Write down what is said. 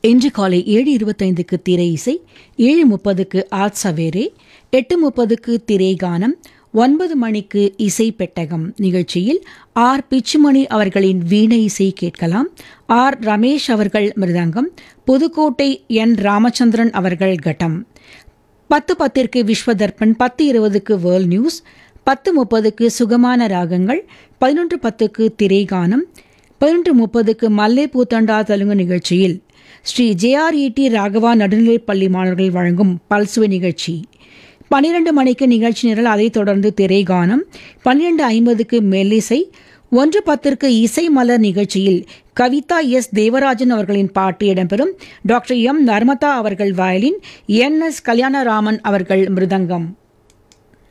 இன்று காலை ஏழு இருபத்தைந்துக்கு திரை இசை ஏழு முப்பதுக்கு ஆத் சவேரே எட்டு முப்பதுக்கு திரை கானம் ஒன்பது மணிக்கு இசை பெட்டகம் நிகழ்ச்சியில் ஆர் பிச்சுமணி அவர்களின் வீணை இசை கேட்கலாம் ஆர் ரமேஷ் அவர்கள் மிருதங்கம் புதுக்கோட்டை என் ராமச்சந்திரன் அவர்கள் கட்டம் பத்து பத்திற்கு விஸ்வதர்பன் பத்து இருபதுக்கு வேர்ல்ட் நியூஸ் பத்து முப்பதுக்கு சுகமான ராகங்கள் பதினொன்று பத்துக்கு திரைகானம் பதினொன்று முப்பதுக்கு மல்லே பூத்தண்டா தெலுங்கு நிகழ்ச்சியில் ஸ்ரீ ஜேஆர்இடி ராகவா நடுநிலைப் பள்ளி மாணவர்கள் வழங்கும் பல்சுவை நிகழ்ச்சி பன்னிரண்டு மணிக்கு நிகழ்ச்சி நிரல் அதைத் தொடர்ந்து திரைகானம் பன்னிரண்டு ஐம்பதுக்கு மெல்லிசை ஒன்று பத்திற்கு இசை மலர் நிகழ்ச்சியில் கவிதா எஸ் தேவராஜன் அவர்களின் பாட்டு இடம்பெறும் டாக்டர் எம் நர்மதா அவர்கள் வயலின் என் எஸ் கல்யாணராமன் அவர்கள் மிருதங்கம்